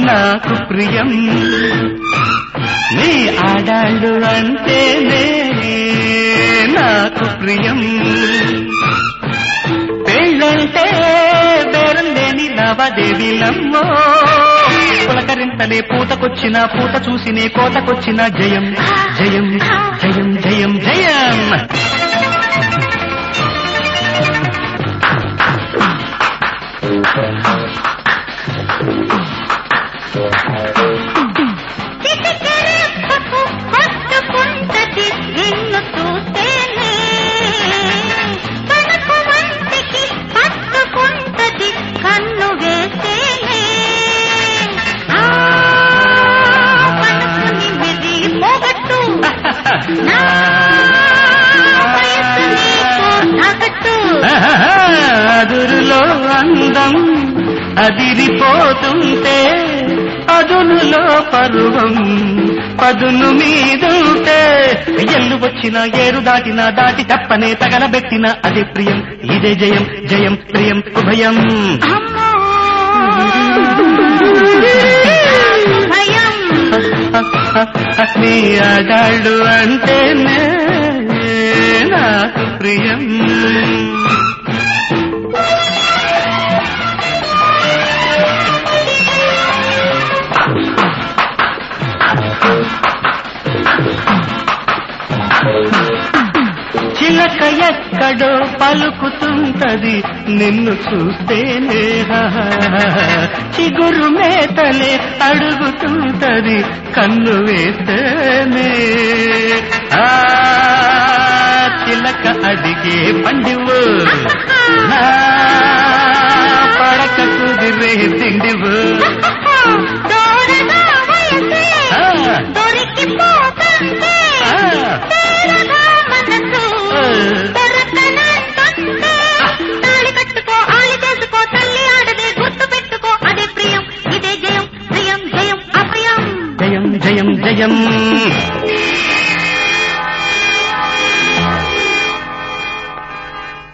నాకు ప్రియం నీ ఆడాళ్ళు అంటేనే నాకు ప్రియం పెళ్ళంటే బేరం లేని నవదేవిలమ్మో పులకరింతలే పూతకొచ్చిన పూత చూసినే కోతకొచ్చిన జయం జయం జయం జయం జయం చిటికెరెప్పకు పట్టుకుంటది నిన్ను చూస్తేనే తనకు వంటికి పట్టుకుంటది కన్ను వేస్తేనే ఆ మనసుని మెది మొగట్టు నా వయసు నీకు నగట్టు అదురులో అందం అదిరిపోతుంటే అదునులో పరువం పదును మీదుంటే ఎల్లు వచ్చిన ఏరు దాటిన దాటి తప్పనే తగలబెట్టిన అదే ప్రియం ఇదే జయం జయం ప్రియం ఉభయం అమ్మో భయం నీ ఆడాళ్ళు అంటేనే నాకు ప్రియం చిలక ఎక్కడో పలుకుతుంటది నిన్ను చూస్తేనే చిగురు మేతలే అడుగుతుంటది కన్ను వేస్తేనే ఆ చిలక అడిగే పండివు నా పడక కుదిరే తిండివు దూరగా వయసే ఆ, దొరికిపోతుంటే ఆ. తేరగా మనసు దొరకనంటుంటే తాళి కట్టుకో ఆలి చేసుకో తల్లి ఆడదే గుర్తు పెట్టుకో అదే ప్రియం ఇదే జయం ప్రియం జయం అప్రియం జయం జయం జయం